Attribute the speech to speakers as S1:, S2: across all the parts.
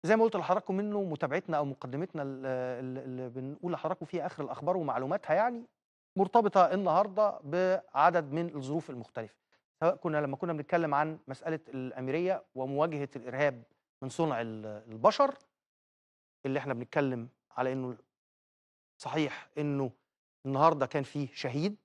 S1: زي ما قلت لحضراتكم منه متابعتنا او مقدمتنا ال- ال- اللي بنقول لحضراتكم فيها اخر الاخبار ومعلوماتها يعني مرتبطه النهارده بعدد من الظروف المختلفه سواء كنا لما كنا بنتكلم عن مساله الاميريه ومواجهه الارهاب من صنع ال- البشر اللي احنا بنتكلم على انه صحيح انه النهارده كان فيه شهيد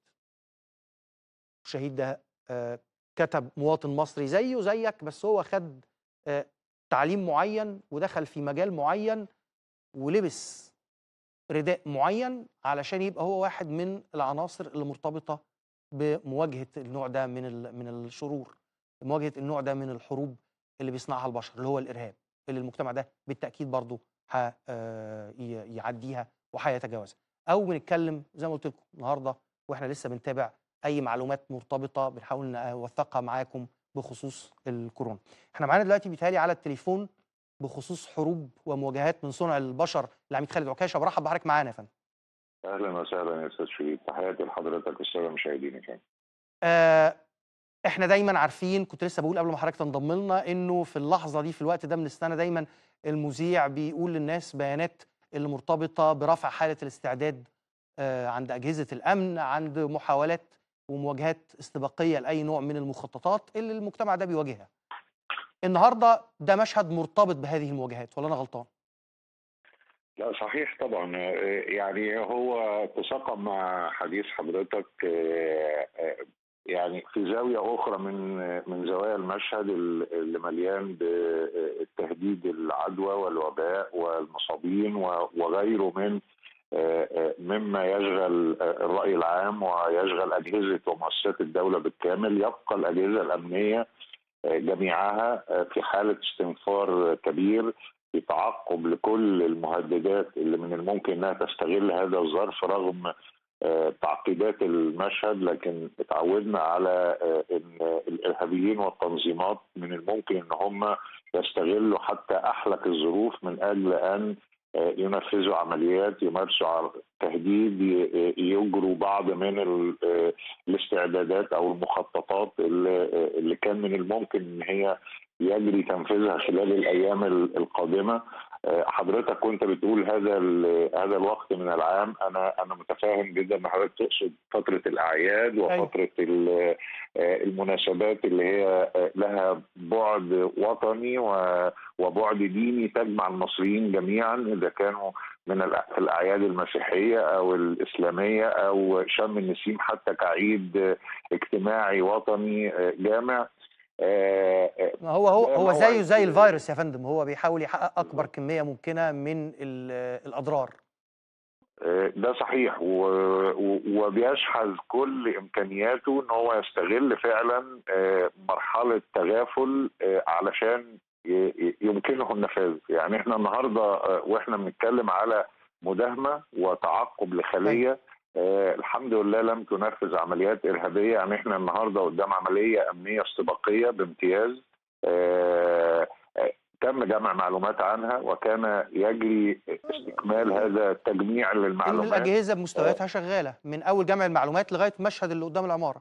S1: الشهيد ده آه، كتب مواطن مصري زيه زيك بس هو خد آه، تعليم معين ودخل في مجال معين ولبس رداء معين علشان يبقى هو واحد من العناصر اللي مرتبطه بمواجهه النوع ده من ال- من الشرور مواجهه النوع ده من الحروب اللي بيصنعها البشر اللي هو الارهاب اللي المجتمع ده بالتاكيد برضه ه- آه، ي- يعديها وهيتجاوزها او بنتكلم زي ما قلت لكم النهارده واحنا لسه بنتابع اي معلومات مرتبطه بنحاول نوثقها معاكم بخصوص الكورونا احنا معانا دلوقتي بيتهيألي على التليفون بخصوص حروب ومواجهات من صنع البشر العميد خالد عكاشه برحب بحضرتك معانا يا فندم
S2: اهلا وسهلا يا استاذ شريف تحياتي لحضرتك والساده المشاهدين يا فندم
S1: آه احنا دايما عارفين كنت لسه بقول قبل ما حضرتك تنضم لنا انه في اللحظه دي في الوقت ده من السنه دايما المذيع بيقول للناس بيانات اللي مرتبطه برفع حاله الاستعداد آه عند اجهزه الامن عند محاولات ومواجهات استباقيه لاي نوع من المخططات اللي المجتمع ده بيواجهها. النهارده ده مشهد مرتبط بهذه المواجهات ولا انا غلطان؟
S2: لا صحيح طبعا آه، يعني هو تساقم مع حديث حضرتك آه، آه، يعني في زاويه اخرى من من زوايا المشهد اللي مليان بالتهديد العدوى والوباء والمصابين و- وغيره من آه، آه، مما يشغل آه، الراي العام ويشغل اجهزه ومؤسسات الدوله بالكامل يبقى الاجهزه الامنيه آه، جميعها آه، في حاله استنفار كبير في تعقب لكل المهددات اللي من الممكن انها تستغل هذا الظرف رغم آه، تعقيدات المشهد لكن اتعودنا على آه، ان الارهابيين والتنظيمات من الممكن ان هم يستغلوا حتى احلك الظروف من اجل ان آه، ينفذوا عمليات يمارسوا ع- تهديد ي- يجروا بعض من ال- آه، الاستعدادات او المخططات اللي آه، اللي كان من الممكن ان هي يجري تنفيذها خلال الايام ال- القادمه آه، حضرتك كنت بتقول هذا ال- هذا الوقت من العام انا انا متفاهم جدا ان حضرتك تقصد فتره الاعياد وفتره ال- آه، المناسبات اللي هي آه، لها بعد وطني و- وبعد ديني تجمع المصريين جميعا اذا كانوا من الأ- في الاعياد المسيحيه او الاسلاميه او شم النسيم حتى كعيد آه، اجتماعي وطني آه، جامع آه، آه،
S1: ما هو هو
S2: ده
S1: هو
S2: موعد
S1: زيه زي
S2: ال-
S1: الفيروس يا فندم هو بيحاول يحقق اكبر كميه ممكنه من ال- الاضرار
S2: آه، ده صحيح و- و- وبيشحذ كل امكانياته ان هو يستغل فعلا آه، مرحله تغافل آه، علشان ي- ي- يمكنه النفاذ يعني احنا النهارده آه، واحنا بنتكلم على مداهمه وتعقب لخليه آه، الحمد لله لم تنفذ عمليات ارهابيه يعني احنا النهارده قدام عمليه امنيه استباقيه بامتياز آه، آه، تم جمع معلومات عنها وكان يجري استكمال هذا التجميع
S1: ان
S2: للمعلومات
S1: الاجهزه بمستوياتها شغاله من اول جمع المعلومات لغايه المشهد اللي قدام العماره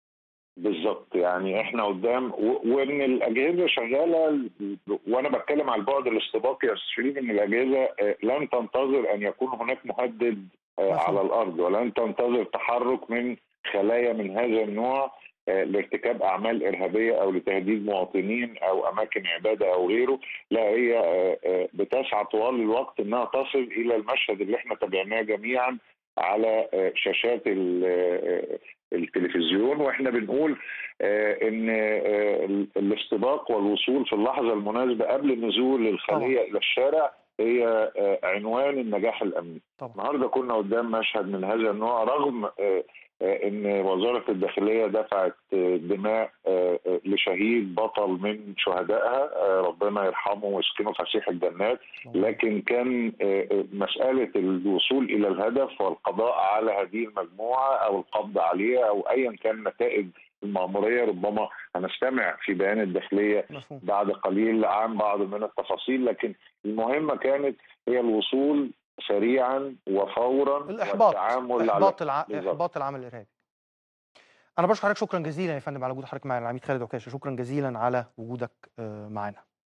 S2: بالظبط يعني احنا قدام و- وان الاجهزه شغاله وانا بتكلم على البعد الاستباقي يا استاذ شريف ان الاجهزه آه، لن تنتظر ان يكون هناك مهدد آه،
S1: مفهوم.
S2: على الارض ولن تنتظر تحرك من خلايا من هذا النوع آه، لارتكاب اعمال ارهابيه او لتهديد مواطنين او اماكن عباده او غيره لا هي آه، آه، بتسعى طوال الوقت انها تصل الى المشهد اللي احنا تابعناه جميعا على آه، شاشات ال- آه، التلفزيون واحنا بنقول آه، ان آه، ال- الاستباق والوصول في اللحظه المناسبه قبل نزول الخليه الى الشارع هي آه، عنوان النجاح الامني.
S1: طبعا
S2: النهارده كنا قدام مشهد من هذا النوع رغم آه، آه، ان وزاره الداخليه دفعت آه، دماء آه، آه، لشهيد بطل من شهدائها آه، ربنا يرحمه ويسكنه فسيح الجنات لكن كان آه، آه، مساله الوصول الى الهدف والقضاء على هذه المجموعه او القبض عليها او ايا كان نتائج المأمورية ربما هنستمع في بيان الداخلية
S1: مفهوم
S2: بعد قليل عن بعض من التفاصيل لكن المهمة كانت هي الوصول سريعا وفورا
S1: الاحباط
S2: والتعامل
S1: احباط الع...
S2: بالظبط.
S1: احباط العمل الارهابي انا بشكر حضرتك شكرا جزيلا يا فندم على وجود حضرتك معنا العميد خالد عكاشه شكرا جزيلا على وجودك آه، معنا